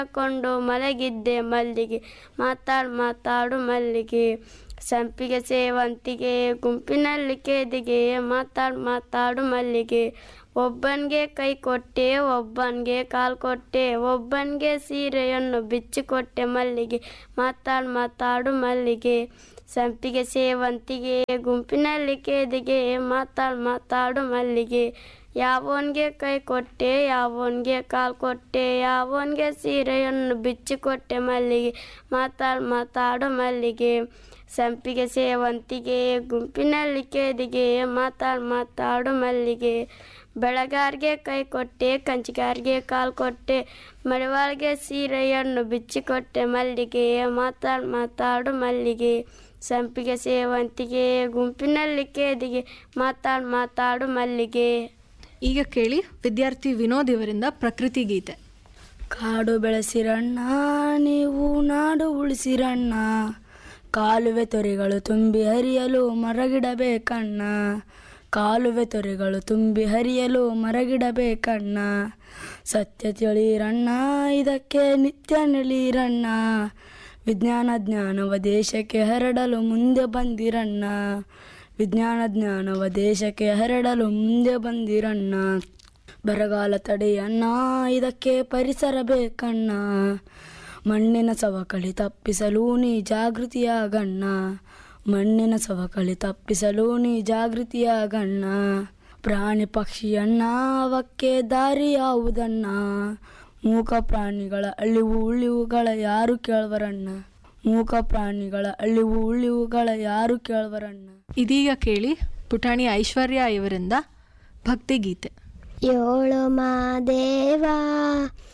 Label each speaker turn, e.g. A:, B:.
A: ಹಾಕೊಂಡು ಮಲಗಿದ್ದೆ ಮಲ್ಲಿಗೆ ಮಾತಾಡು ಮಾತಾಡು ಮಲ್ಲಿಗೆ ಸಂಪಿಗೆ ಸೇವಂತಿಗೆ ಗುಂಪಿನಲ್ಲಿ ಕೇದಿಗೆ ಮಾತಾಡು ಮಾತಾಡು ಮಲ್ಲಿಗೆ ಒಬ್ಬನಿಗೆ ಕೈ ಕೊಟ್ಟೆ ಒಬ್ಬನಿಗೆ ಕಾಲು ಕೊಟ್ಟೆ ಒಬ್ಬನಿಗೆ ಸೀರೆಯನ್ನು ಬಿಚ್ಚಿಕೊಟ್ಟೆ ಮಲ್ಲಿಗೆ ಮಾತಾಡು ಮಾತಾಡು ಮಲ್ಲಿಗೆ ಸಂಪಿಗೆ ಸೇವಂತಿಗೆ ಗುಂಪಿನಲ್ಲಿ ಕೇದಿಗೆ ಮಾತಾಡು ಮಾತಾಡು ಮಲ್ಲಿಗೆ ಯಾವನಿಗೆ ಕೈ ಕೊಟ್ಟೆ ಯಾವನಿಗೆ ಕಾಲು ಕೊಟ್ಟೆ ಯಾವನಿಗೆ ಸೀರೆಯನ್ನು ಬಿಚ್ಚಿಕೊಟ್ಟೆ ಮಲ್ಲಿಗೆ ಮಾತಾಡು ಮಾತಾಡು ಮಲ್ಲಿಗೆ ಸಂಪಿಗೆ ಸೇವಂತಿಗೆ ಗುಂಪಿನಲ್ಲಿ ಕೇದಿಗೆ ಮಾತಾಡು ಮಾತಾಡು ಮಲ್ಲಿಗೆ ಬೆಳಗಾರಿಗೆ ಕೈ ಕೊಟ್ಟೆ ಕಂಚಿಗಾರಿಗೆ ಕಾಲು ಕೊಟ್ಟೆ ಮಡಿವಾಳಿಗೆ ಸೀರೆಯನ್ನು ಬಿಚ್ಚಿಕೊಟ್ಟೆ ಮಲ್ಲಿಗೆ ಮಾತಾಡು ಮಾತಾಡು ಮಲ್ಲಿಗೆ ಸಂಪಿಗೆ ಸೇವಂತಿಗೆ ಗುಂಪಿನಲ್ಲಿ ಕೇದಿಗೆ ಮಾತಾಡು ಮಾತಾಡು ಮಲ್ಲಿಗೆ
B: ಈಗ ಕೇಳಿ ವಿದ್ಯಾರ್ಥಿ ವಿನೋದ್ ಇವರಿಂದ ಪ್ರಕೃತಿ ಗೀತೆ
C: ಕಾಡು ಬೆಳೆಸಿರಣ್ಣ ನೀವು ನಾಡು ಉಳಿಸಿರಣ್ಣ ಕಾಲುವೆ ತೊರೆಗಳು ತುಂಬಿ ಹರಿಯಲು ಮರಗಿಡಬೇಕಣ್ಣ ಕಾಲುವೆ ತೊರೆಗಳು ತುಂಬಿ ಹರಿಯಲು ಮರಗಿಡಬೇಕಣ್ಣ ಸತ್ಯ ತಿಳಿರಣ್ಣ ಇದಕ್ಕೆ ನಿತ್ಯ ನೆಲೀರಣ್ಣ ವಿಜ್ಞಾನ ಜ್ಞಾನವ ದೇಶಕ್ಕೆ ಹರಡಲು ಮುಂದೆ ಬಂದಿರಣ್ಣ ವಿಜ್ಞಾನ ಜ್ಞಾನವ ದೇಶಕ್ಕೆ ಹರಡಲು ಮುಂದೆ ಬಂದಿರಣ್ಣ ಬರಗಾಲ ತಡೆಯಣ್ಣ ಇದಕ್ಕೆ ಪರಿಸರ ಬೇಕಣ್ಣ ಮಣ್ಣಿನ ಸವಕಳಿ ತಪ್ಪಿಸಲು ನೀ ಜಾಗೃತಿಯಾಗಣ್ಣ ಮಣ್ಣಿನ ಸವಕಳಿ ತಪ್ಪಿಸಲು ನೀ ಜಾಗೃತಿಯಾಗಣ್ಣ ಪ್ರಾಣಿ ಪಕ್ಷಿಯಣ್ಣ ಅವಕ್ಕೆ ದಾರಿ ಯಾವುದಣ್ಣ ಮೂಕ ಪ್ರಾಣಿಗಳ ಅಳಿವು ಉಳಿವುಗಳ ಯಾರು ಕೇಳ್ವರಣ್ಣ ಮೂಕ ಪ್ರಾಣಿಗಳ ಅಳಿವು ಉಳಿವುಗಳ ಯಾರು ಕೇಳ್ವರಣ್ಣ
B: ಇದೀಗ ಕೇಳಿ ಪುಟಾಣಿ ಐಶ್ವರ್ಯ ಇವರಿಂದ ಭಕ್ತಿಗೀತೆ
D: ಏಳು ಮಾದೇವ